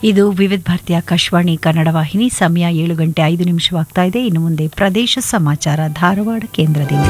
ಇದು ವಿವಿಧ ಭಾರತಿ ಆಕಾಶವಾಣಿ ಕನ್ನಡ ವಾಹಿನಿ ಸಮಯ ಏಳು ಗಂಟೆ ಐದು ನಿಮಿಷವಾಗ್ತಾ ಇದೆ ಇನ್ನು ಮುಂದೆ ಪ್ರದೇಶ ಸಮಾಚಾರ ಧಾರವಾಡ ಕೇಂದ್ರದಿಂದ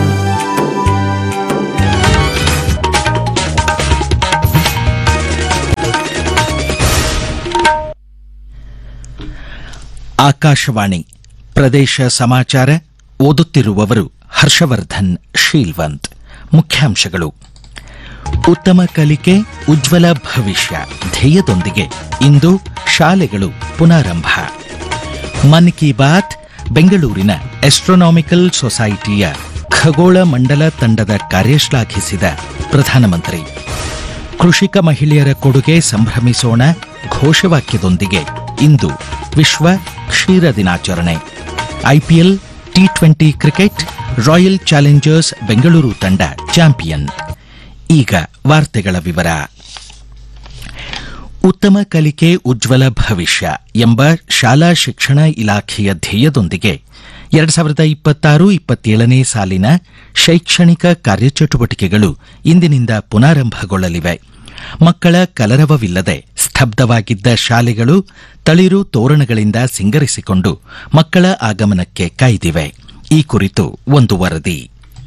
ಆಕಾಶವಾಣಿ ಪ್ರದೇಶ ಸಮಾಚಾರ ಓದುತ್ತಿರುವವರು ಹರ್ಷವರ್ಧನ್ ಶೀಲ್ವಂತ್ ಮುಖ್ಯಾಂಶಗಳು ಉತ್ತಮ ಕಲಿಕೆ ಉಜ್ವಲ ಭವಿಷ್ಯ ಧ್ಯೇಯದೊಂದಿಗೆ ಇಂದು ಶಾಲೆಗಳು ಪುನಾರಂಭ ಮನ್ ಕಿ ಬಾತ್ ಬೆಂಗಳೂರಿನ ಆಸ್ಟ್ರೋನಾಮಿಕಲ್ ಸೊಸೈಟಿಯ ಖಗೋಳ ಮಂಡಲ ತಂಡದ ಕಾರ್ಯ ಶ್ಲಾಘಿಸಿದ ಪ್ರಧಾನಮಂತ್ರಿ ಕೃಷಿಕ ಮಹಿಳೆಯರ ಕೊಡುಗೆ ಸಂಭ್ರಮಿಸೋಣ ಘೋಷವಾಕ್ಯದೊಂದಿಗೆ ಇಂದು ವಿಶ್ವ ಕ್ಷೀರ ದಿನಾಚರಣೆ IPL T twenty cricket Royal Challengers Bengaluru ತಂಡ ಚಾಂಪಿಯನ್ ಈಗ ವಾರ್ತೆಗಳ ವಿವರ ಉತ್ತಮ ಕಲಿಕೆ ಉಜ್ವಲ ಭವಿಷ್ಯ ಎಂಬ ಶಾಲಾ ಶಿಕ್ಷಣ ಇಲಾಖೆಯ ಧ್ಯೇಯದೊಂದಿಗೆ ಎರಡ್ ಸಾವಿರದ ಇಪ್ಪತ್ತಾರು ಇಪ್ಪತ್ತೇಳನೇ ಸಾಲಿನ ಶೈಕ್ಷಣಿಕ ಕಾರ್ಯಚಟುವಟಿಕೆಗಳು ಇಂದಿನಿಂದ ಪುನಾರಂಭಗೊಳ್ಳಲಿವೆ ಮಕ್ಕಳ ಕಲರವವಿಲ್ಲದೆ ಸ್ತಬ್ಧವಾಗಿದ್ದ ಶಾಲೆಗಳು ತಳಿರು ತೋರಣಗಳಿಂದ ಸಿಂಗರಿಸಿಕೊಂಡು ಮಕ್ಕಳ ಆಗಮನಕ್ಕೆ ಕಾಯ್ದಿವೆ ಈ ಕುರಿತು ಒಂದು ವರದಿ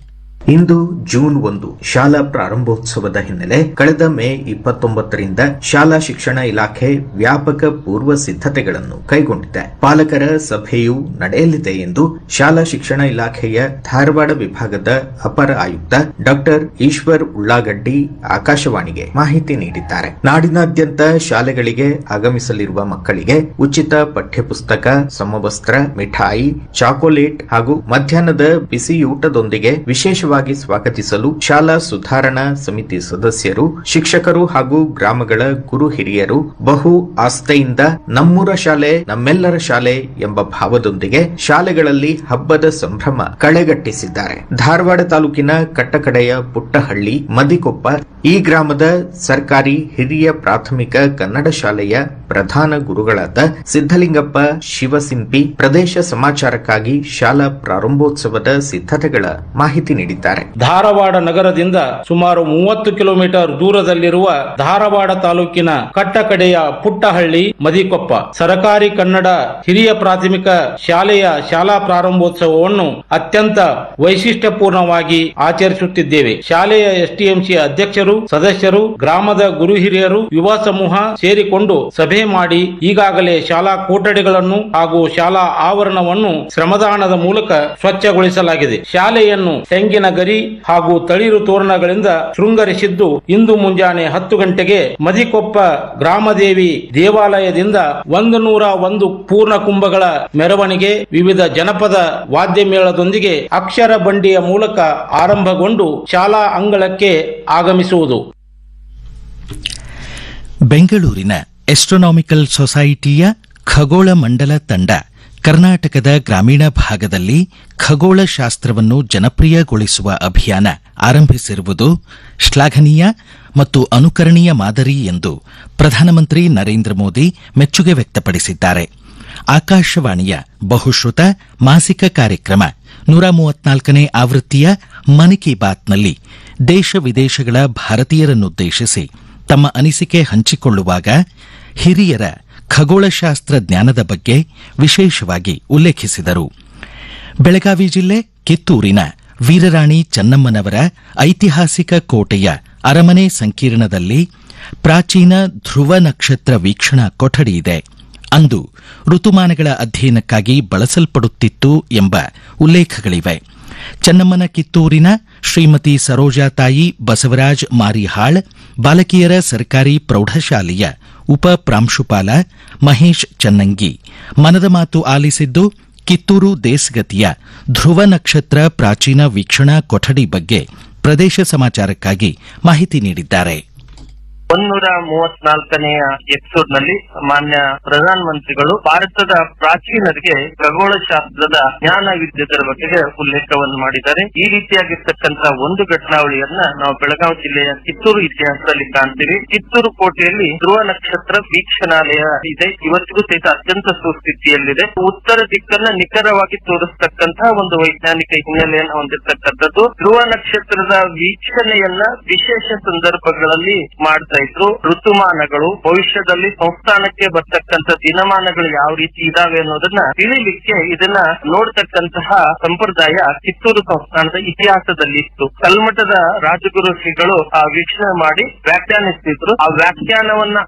ಇಂದು ಜೂನ್ ಒಂದು ಶಾಲಾ ಪ್ರಾರಂಭೋತ್ಸವದ ಹಿನ್ನೆಲೆ ಕಳೆದ ಮೇ ಇಪ್ಪತ್ತೊಂಬತ್ತರಿಂದ ಶಾಲಾ ಶಿಕ್ಷಣ ಇಲಾಖೆ ವ್ಯಾಪಕ ಪೂರ್ವ ಸಿದ್ಧತೆಗಳನ್ನು ಕೈಗೊಂಡಿದೆ ಪಾಲಕರ ಸಭೆಯೂ ನಡೆಯಲಿದೆ ಎಂದು ಶಾಲಾ ಶಿಕ್ಷಣ ಇಲಾಖೆಯ ಧಾರವಾಡ ವಿಭಾಗದ ಅಪರ ಆಯುಕ್ತ ಡಾಕ್ಟರ್ ಈಶ್ವರ್ ಉಳ್ಳಾಗಡ್ಡಿ ಆಕಾಶವಾಣಿಗೆ ಮಾಹಿತಿ ನೀಡಿದ್ದಾರೆ ನಾಡಿನಾದ್ಯಂತ ಶಾಲೆಗಳಿಗೆ ಆಗಮಿಸಲಿರುವ ಮಕ್ಕಳಿಗೆ ಉಚಿತ ಪಠ್ಯಪುಸ್ತಕ ಸಮವಸ್ತ್ರ ಮಿಠಾಯಿ ಚಾಕೊಲೇಟ್ ಹಾಗೂ ಮಧ್ಯಾಹ್ನದ ಬಿಸಿಯೂಟದೊಂದಿಗೆ ವಿಶೇಷವಾಗಿ ಸ್ವಾಗತಿಸಲು ಶಾಲಾ ಸುಧಾರಣಾ ಸಮಿತಿ ಸದಸ್ಯರು ಶಿಕ್ಷಕರು ಹಾಗೂ ಗ್ರಾಮಗಳ ಗುರು ಹಿರಿಯರು ಬಹು ಆಸ್ಥೆಯಿಂದ ನಮ್ಮೂರ ಶಾಲೆ ನಮ್ಮೆಲ್ಲರ ಶಾಲೆ ಎಂಬ ಭಾವದೊಂದಿಗೆ ಶಾಲೆಗಳಲ್ಲಿ ಹಬ್ಬದ ಸಂಭ್ರಮ ಕಳೆಗಟ್ಟಿಸಿದ್ದಾರೆ ಧಾರವಾಡ ತಾಲೂಕಿನ ಕಟ್ಟಕಡೆಯ ಪುಟ್ಟಹಳ್ಳಿ ಮದಿಕೊಪ್ಪ ಈ ಗ್ರಾಮದ ಸರ್ಕಾರಿ ಹಿರಿಯ ಪ್ರಾಥಮಿಕ ಕನ್ನಡ ಶಾಲೆಯ ಪ್ರಧಾನ ಗುರುಗಳಾದ ಸಿದ್ದಲಿಂಗಪ್ಪ ಶಿವಸಿಂಪಿ ಪ್ರದೇಶ ಸಮಾಚಾರಕ್ಕಾಗಿ ಶಾಲಾ ಪ್ರಾರಂಭೋತ್ಸವದ ಸಿದ್ಧತೆಗಳ ಮಾಹಿತಿ ನೀಡಿದ್ದಾರೆ ಧಾರವಾಡ ನಗರದಿಂದ ಸುಮಾರು ಮೂವತ್ತು ಕಿಲೋಮೀಟರ್ ದೂರದಲ್ಲಿರುವ ಧಾರವಾಡ ತಾಲೂಕಿನ ಕಟ್ಟಕಡೆಯ ಪುಟ್ಟಹಳ್ಳಿ ಮದಿಕೊಪ್ಪ ಸರಕಾರಿ ಕನ್ನಡ ಹಿರಿಯ ಪ್ರಾಥಮಿಕ ಶಾಲೆಯ ಶಾಲಾ ಪ್ರಾರಂಭೋತ್ಸವವನ್ನು ಅತ್ಯಂತ ವೈಶಿಷ್ಟ್ಯಪೂರ್ಣವಾಗಿ ಆಚರಿಸುತ್ತಿದ್ದೇವೆ ಶಾಲೆಯ ಎಸ್ಟಿಎಂಸಿ ಅಧ್ಯಕ್ಷರು ಸದಸ್ಯರು ಗ್ರಾಮದ ಗುರು ಹಿರಿಯರು ಯುವ ಸಮೂಹ ಸೇರಿಕೊಂಡು ಸಭೆ ಮಾಡಿ ಈಗಾಗಲೇ ಶಾಲಾ ಕೊಠಡಿಗಳನ್ನು ಹಾಗೂ ಶಾಲಾ ಆವರಣವನ್ನು ಶ್ರಮದಾನದ ಮೂಲಕ ಸ್ವಚ್ಛಗೊಳಿಸಲಾಗಿದೆ ಶಾಲೆಯನ್ನು ತೆಂಗಿನ ಗರಿ ಹಾಗೂ ತಳಿರು ತೋರಣಗಳಿಂದ ಶೃಂಗರಿಸಿದ್ದು ಇಂದು ಮುಂಜಾನೆ ಹತ್ತು ಗಂಟೆಗೆ ಮದಿಕೊಪ್ಪ ಗ್ರಾಮದೇವಿ ದೇವಾಲಯದಿಂದ ಒಂದು ನೂರ ಒಂದು ಪೂರ್ಣ ಕುಂಭಗಳ ಮೆರವಣಿಗೆ ವಿವಿಧ ಜನಪದ ವಾದ್ಯ ಮೇಳದೊಂದಿಗೆ ಅಕ್ಷರ ಬಂಡಿಯ ಮೂಲಕ ಆರಂಭಗೊಂಡು ಶಾಲಾ ಅಂಗಳಕ್ಕೆ ಆಗಮಿಸುವುದು ಬೆಂಗಳೂರಿನ ಆಸ್ಟ್ರೋನಾಮಿಕಲ್ ಸೊಸೈಟಿಯ ಖಗೋಳ ಮಂಡಲ ತಂಡ ಕರ್ನಾಟಕದ ಗ್ರಾಮೀಣ ಭಾಗದಲ್ಲಿ ಖಗೋಳ ಶಾಸ್ತ್ರವನ್ನು ಜನಪ್ರಿಯಗೊಳಿಸುವ ಅಭಿಯಾನ ಆರಂಭಿಸಿರುವುದು ಶ್ಲಾಘನೀಯ ಮತ್ತು ಅನುಕರಣೀಯ ಮಾದರಿ ಎಂದು ಪ್ರಧಾನಮಂತ್ರಿ ನರೇಂದ್ರ ಮೋದಿ ಮೆಚ್ಚುಗೆ ವ್ಯಕ್ತಪಡಿಸಿದ್ದಾರೆ ಆಕಾಶವಾಣಿಯ ಬಹುಶ್ರುತ ಮಾಸಿಕ ಕಾರ್ಯಕ್ರಮ ನೂರ ಮೂವತ್ನಾಲ್ಕನೇ ಆವೃತ್ತಿಯ ಮನ್ ಕಿ ಬಾತ್ನಲ್ಲಿ ದೇಶ ವಿದೇಶಗಳ ಭಾರತೀಯರನ್ನುದ್ದೇಶಿಸಿ ತಮ್ಮ ಅನಿಸಿಕೆ ಹಂಚಿಕೊಳ್ಳುವಾಗ ಹಿರಿಯರ ಖಗೋಳಶಾಸ್ತ್ರ ಜ್ಞಾನದ ಬಗ್ಗೆ ವಿಶೇಷವಾಗಿ ಉಲ್ಲೇಖಿಸಿದರು ಬೆಳಗಾವಿ ಜಿಲ್ಲೆ ಕಿತ್ತೂರಿನ ವೀರರಾಣಿ ಚೆನ್ನಮ್ಮನವರ ಐತಿಹಾಸಿಕ ಕೋಟೆಯ ಅರಮನೆ ಸಂಕೀರ್ಣದಲ್ಲಿ ಪ್ರಾಚೀನ ಧ್ರುವ ನಕ್ಷತ್ರ ವೀಕ್ಷಣಾ ಕೊಠಡಿ ಇದೆ ಅಂದು ಋತುಮಾನಗಳ ಅಧ್ಯಯನಕ್ಕಾಗಿ ಬಳಸಲ್ಪಡುತ್ತಿತ್ತು ಎಂಬ ಉಲ್ಲೇಖಗಳಿವೆ ಚೆನ್ನಮ್ಮನ ಕಿತ್ತೂರಿನ ಶ್ರೀಮತಿ ಸರೋಜಾತಾಯಿ ಬಸವರಾಜ್ ಮಾರಿಹಾಳ್ ಬಾಲಕಿಯರ ಸರ್ಕಾರಿ ಪ್ರೌಢಶಾಲೆಯ ಉಪ ಪ್ರಾಂಶುಪಾಲ ಮಹೇಶ್ ಚನ್ನಂಗಿ ಮನದ ಮಾತು ಆಲಿಸಿದ್ದು ಕಿತ್ತೂರು ದೇಸ್ಗತಿಯ ಧ್ರುವ ನಕ್ಷತ್ರ ಪ್ರಾಚೀನ ವೀಕ್ಷಣಾ ಕೊಠಡಿ ಬಗ್ಗೆ ಪ್ರದೇಶ ಸಮಾಚಾರಕ್ಕಾಗಿ ಮಾಹಿತಿ ನೀಡಿದ್ದಾರೆ ಒಂದೂರ ಮೂವತ್ನಾಲ್ಕನೆಯ ಎಪಿಸೋಡ್ ನಲ್ಲಿ ಮಾನ್ಯ ಪ್ರಧಾನ ಮಂತ್ರಿಗಳು ಭಾರತದ ಪ್ರಾಚೀನರಿಗೆ ಖಗೋಳಶಾಸ್ತ್ರದ ಜ್ಞಾನ ವಿದ್ಯುತ್ತರ ಬಗ್ಗೆ ಉಲ್ಲೇಖವನ್ನು ಮಾಡಿದ್ದಾರೆ ಈ ರೀತಿಯಾಗಿರ್ತಕ್ಕಂತ ಒಂದು ಘಟನಾವಳಿಯನ್ನ ನಾವು ಬೆಳಗಾವಿ ಜಿಲ್ಲೆಯ ಕಿತ್ತೂರು ಇತಿಹಾಸದಲ್ಲಿ ಕಾಣ್ತೀವಿ ಕಿತ್ತೂರು ಕೋಟೆಯಲ್ಲಿ ಧ್ರುವ ನಕ್ಷತ್ರ ವೀಕ್ಷಣಾಲಯ ಇದೆ ಇವತ್ತಿಗೂ ಸಹಿತ ಅತ್ಯಂತ ಸುಸ್ಥಿತಿಯಲ್ಲಿದೆ ಉತ್ತರ ದಿಕ್ಕನ್ನ ನಿಖರವಾಗಿ ತೋರಿಸ್ತಕ್ಕಂತಹ ಒಂದು ವೈಜ್ಞಾನಿಕ ಹಿನ್ನೆಲೆಯನ್ನು ಹೊಂದಿರತಕ್ಕಂಥದ್ದು ಧ್ರುವ ನಕ್ಷತ್ರದ ವೀಕ್ಷಣೆಯನ್ನ ವಿಶೇಷ ಸಂದರ್ಭಗಳಲ್ಲಿ ಮಾಡ್ತಾ ನೋಡ್ತಾ ಇದ್ರು ಋತುಮಾನಗಳು ಭವಿಷ್ಯದಲ್ಲಿ ಸಂಸ್ಥಾನಕ್ಕೆ ಬರ್ತಕ್ಕಂಥ ದಿನಮಾನಗಳು ಯಾವ ರೀತಿ ಇದಾವೆ ಅನ್ನೋದನ್ನ ತಿಳಿಲಿಕ್ಕೆ ಇದನ್ನ ನೋಡ್ತಕ್ಕಂತಹ ಸಂಪ್ರದಾಯ ಕಿತ್ತೂರು ಸಂಸ್ಥಾನದ ಇತಿಹಾಸದಲ್ಲಿ ಇತ್ತು ಕಲ್ಮಠದ ರಾಜಗುರು ಶ್ರೀಗಳು ಆ ವೀಕ್ಷಣೆ ಮಾಡಿ ವ್ಯಾಖ್ಯಾನಿಸ್ತಿದ್ರು ಆ ವ್ಯಾಖ್ಯಾನವನ್ನ